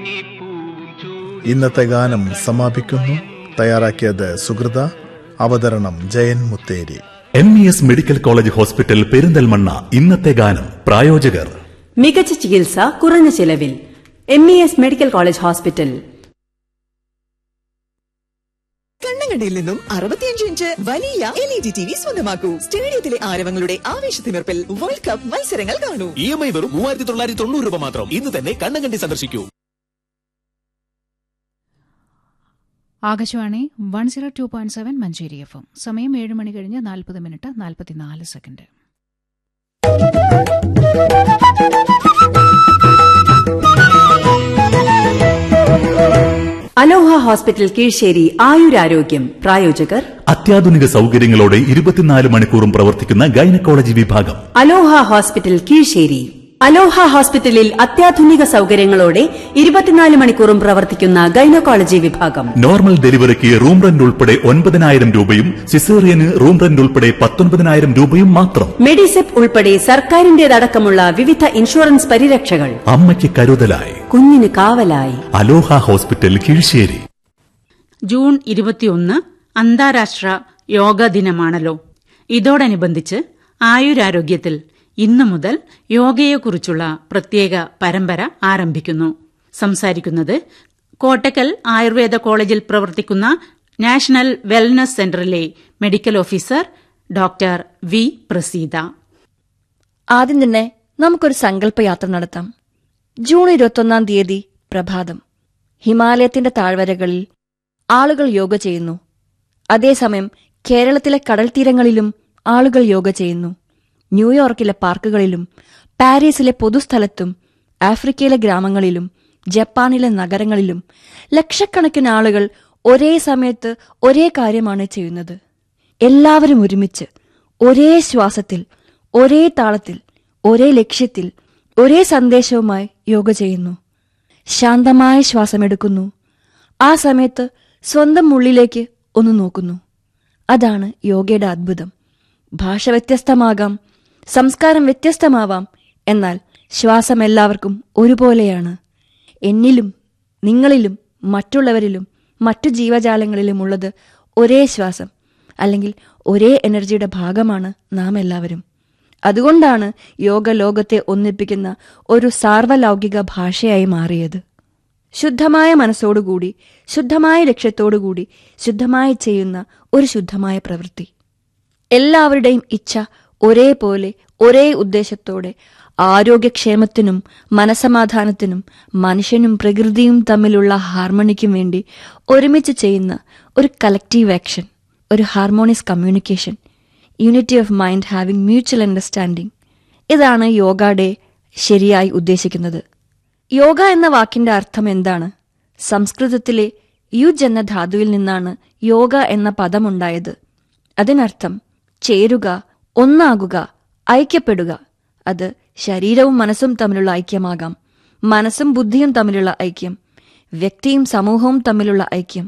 ഇന്നത്തെ ഗാനം സമാപിക്കുന്നു തയ്യാറാക്കിയത് സുഹൃത അവതരണം Jayan Mutheri M E S medical college hospital Perinthalmanna ഇന്നത്തെ ഗാനം പ്രായോജകർ മികച്ച ചികിത്സ കുറഞ്ഞ ചിലവിൽ M E S medical college hospital കണ്ണങ്കണ്ടിയിൽ നിന്നും അറുപത്തിയഞ്ച് ഇഞ്ച് വലിയ L E D T V സ്വന്തമാക്കൂ സ്റ്റേഡിയത്തിലെ ആരവങ്ങളുടെ ആവേശത്തിമിർപ്പിൽ വേൾഡ് കപ്പ് മത്സരങ്ങൾ കാണൂ ഇ എം ഐ വെറും മൂവായിരത്തി തൊള്ളായിരത്തി തൊണ്ണൂറ് രൂപ മാത്രം ഇന്ന് തന്നെ കണ്ണങ്കണ്ടി സന്ദർശിക്കൂ Akashvani one zero two point seven Manjeri F M സമയം ഏഴ് മണി കഴിഞ്ഞ് നാൽപ്പത് മിനിറ്റ് നാൽപ്പത്തിനാല് സെക്കൻഡ് അലോഹ ഹോസ്പിറ്റൽ കീഴ്ശ്ശേരി ആയുരാരോഗ്യം പ്രായോജകർ അത്യാധുനിക സൗകര്യങ്ങളോടെ ഇരുപത്തിനാല് മണിക്കൂറും പ്രവർത്തിക്കുന്ന ഗൈനക്കോളജി വിഭാഗം അലോഹ ഹോസ്പിറ്റൽ കീഴ്ശ്ശേരി അലോഹ ഹോസ്പിറ്റലിൽ അത്യാധുനിക സൗകര്യങ്ങളോടെ ഇരുപത്തിനാല് മണിക്കൂറും പ്രവർത്തിക്കുന്ന ഗൈനക്കോളജി വിഭാഗം നോർമൽ ഡെലിവറിക്ക് റൂം റെന്റ് ഉൾപ്പെടെ ഒൻപതിനായിരം രൂപയും സിസേറിയന് റൂം റെന്റ് ഉൾപ്പെടെ പത്തൊൻപതിനായിരം രൂപയും മാത്രം മെഡിസെപ്പ് ഉൾപ്പെടെ സർക്കാരിന്റേതടക്കമുള്ള വിവിധ ഇൻഷുറൻസ് പരിരക്ഷകൾ അമ്മയ്ക്ക് കരുതലായി കുഞ്ഞിന് കാവലായി അലോഹ ഹോസ്പിറ്റൽ കീഴ്ശ്ശേരി ജൂൺ ഇരുപത്തിയൊന്ന് അന്താരാഷ്ട്ര യോഗ ദിനമാണല്ലോ ഇതോടനുബന്ധിച്ച് ആയുരാരോഗ്യത്തിൽ ഇന്നു മുതൽ യോഗയെക്കുറിച്ചുള്ള പ്രത്യേക പരമ്പര ആരംഭിക്കുന്നു സംസാരിക്കുന്നത് കോട്ടക്കൽ ആയുർവേദ കോളേജിൽ പ്രവർത്തിക്കുന്ന നാഷണൽ വെൽനസ് സെന്ററിലെ medical officer doctor V Praseetha ആദ്യം തന്നെ നമുക്കൊരു സങ്കല്പയാത്ര നടത്താം ജൂൺ ഇരുപത്തൊന്നാം തീയതി പ്രഭാതം ഹിമാലയത്തിന്റെ താഴ്വരകളിൽ ആളുകൾ യോഗ ചെയ്യുന്നു അതേസമയം കേരളത്തിലെ കടൽ തീരങ്ങളിലും ആളുകൾ യോഗ ചെയ്യുന്നു ന്യൂയോർക്കിലെ പാർക്കുകളിലും പാരീസിലെ പൊതുസ്ഥലത്തും ആഫ്രിക്കയിലെ ഗ്രാമങ്ങളിലും ജപ്പാനിലെ നഗരങ്ങളിലും ലക്ഷക്കണക്കിന് ആളുകൾ ഒരേ സമയത്ത് ഒരേ കാര്യമാണ് ചെയ്യുന്നത് എല്ലാവരും ഒരുമിച്ച് ഒരേ ശ്വാസത്തിൽ ഒരേ താളത്തിൽ ഒരേ ലക്ഷ്യത്തിൽ ഒരേ സന്ദേശവുമായി യോഗ ചെയ്യുന്നു ശാന്തമായ ശ്വാസമെടുക്കുന്നു ആ സമയത്ത് സ്വന്തം ഉള്ളിലേക്ക് ഒന്ന് നോക്കുന്നു അതാണ് യോഗയുടെ അദ്ഭുതം ഭാഷ വ്യത്യസ്തമാകാം സംസ്കാരം വ്യത്യസ്തമാവാം എന്നാൽ ശ്വാസം എല്ലാവർക്കും ഒരുപോലെയാണ് എന്നിലും നിങ്ങളിലും മറ്റുള്ളവരിലും മറ്റു ജീവജാലങ്ങളിലും ഉള്ളത് ഒരേ ശ്വാസം അല്ലെങ്കിൽ ഒരേ എനർജിയുടെ ഭാഗമാണ് നാം എല്ലാവരും അതുകൊണ്ടാണ് യോഗ ലോകത്തെ ഒന്നിപ്പിക്കുന്ന ഒരു സാർവലൗകിക ഭാഷയായി മാറിയത് ശുദ്ധമായ മനസ്സോടുകൂടി ശുദ്ധമായ ലക്ഷ്യത്തോടുകൂടി ശുദ്ധമായി ചെയ്യുന്ന ഒരു ശുദ്ധമായ പ്രവൃത്തി എല്ലാവരുടെയും ഇച്ഛ ഒരേപോലെ ഒരേ ഉദ്ദേശത്തോടെ ആരോഗ്യക്ഷേമത്തിനും മനസമാധാനത്തിനും മനുഷ്യനും പ്രകൃതിയും തമ്മിലുള്ള ഹാർമണിക്കും വേണ്ടി ഒരുമിച്ച് ചെയ്യുന്ന ഒരു കലക്റ്റീവ് ആക്ഷൻ ഒരു harmonious communication unity of mind having mutual understanding ഇതാണ് യോഗ ഡേ ശരിയായി ഉദ്ദേശിക്കുന്നത് യോഗ എന്ന വാക്കിന്റെ അർത്ഥം എന്താണ് സംസ്കൃതത്തിലെ യുജ് എന്ന ധാതുവിൽ നിന്നാണ് യോഗ എന്ന പദമുണ്ടായത് അതിനർത്ഥം ചേരുക ഒന്നാകുക ഐക്യപ്പെടുക അത് ശരീരവും മനസ്സും തമ്മിലുള്ള ഐക്യമാകാം മനസ്സും ബുദ്ധിയും തമ്മിലുള്ള ഐക്യം വ്യക്തിയും സമൂഹവും തമ്മിലുള്ള ഐക്യം